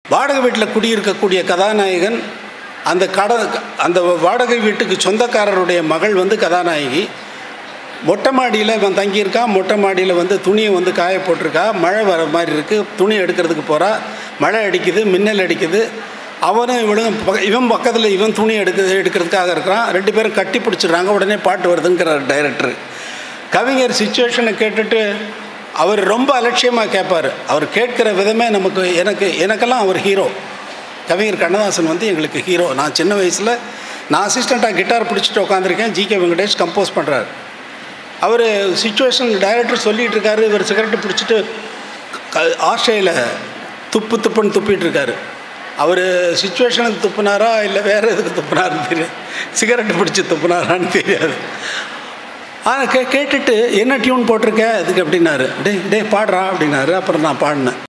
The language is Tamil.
வாடகை வீட்டில் குடியிருக்கக்கூடிய கதாநாயகன் அந்த கட அந்த வாடகை வீட்டுக்கு சொந்தக்காரருடைய மகள் வந்து கதாநாயகி மொட்டை மாடியில் இவன் தங்கியிருக்கான் மொட்டை மாடியில் வந்து துணியை வந்து காய போட்டிருக்கா மழை வர மாதிரி இருக்குது துணி எடுக்கிறதுக்கு போகிறா மழை அடிக்குது மின்னல் அடிக்குது அவனும் இவனும் பக்க- இவன் பக்கத்தில் இவன் துணி எடுக்க எடுக்கிறதுக்காக இருக்கிறான் ரெண்டு பேரும் கட்டி பிடிச்சிடுறாங்க உடனே பாட்டு வருதுங்கிறார் டைரக்டர் கவிஞர் சுச்சுவேஷனை கேட்டுட்டு அவர் ரொம்ப அலட்சியமாக கேட்பார் அவர் கேட்கிற விதமே நமக்கு எனக்கு எனக்கெல்லாம் அவர் ஹீரோ கவிஞர் கண்ணதாசன் வந்து எங்களுக்கு ஹீரோ நான் சின்ன வயசில் நான் அசிஸ்டண்ட்டாக கிட்டார் பிடிச்சிட்டு உட்காந்துருக்கேன் ஜி கே வெங்கடேஷ் கம்போஸ் பண்ணுறாரு அவர் சுச்சுவேஷன் டைரக்டர் சொல்லிட்டு இருக்காரு இவர் சிகரெட்டு பிடிச்சிட்டு க ஆஸ்திரேலியில் துப்பு துப்புன்னு துப்பிட்டு இருக்காரு அவர் சுச்சுவேஷனுக்கு துப்புனாரா இல்லை வேறு எதுக்கு துப்புனாருன்னு தெரியாது சிகரெட்டு பிடிச்சி துப்புனாரான்னு தெரியாது ஆனால் கே கேட்டுட்டு என்ன டியூன் போட்டிருக்க இதுக்கு அப்படின்னாரு டேய் டேய் பாடுறா அப்படின்னாரு அப்புறம் நான் பாடினேன்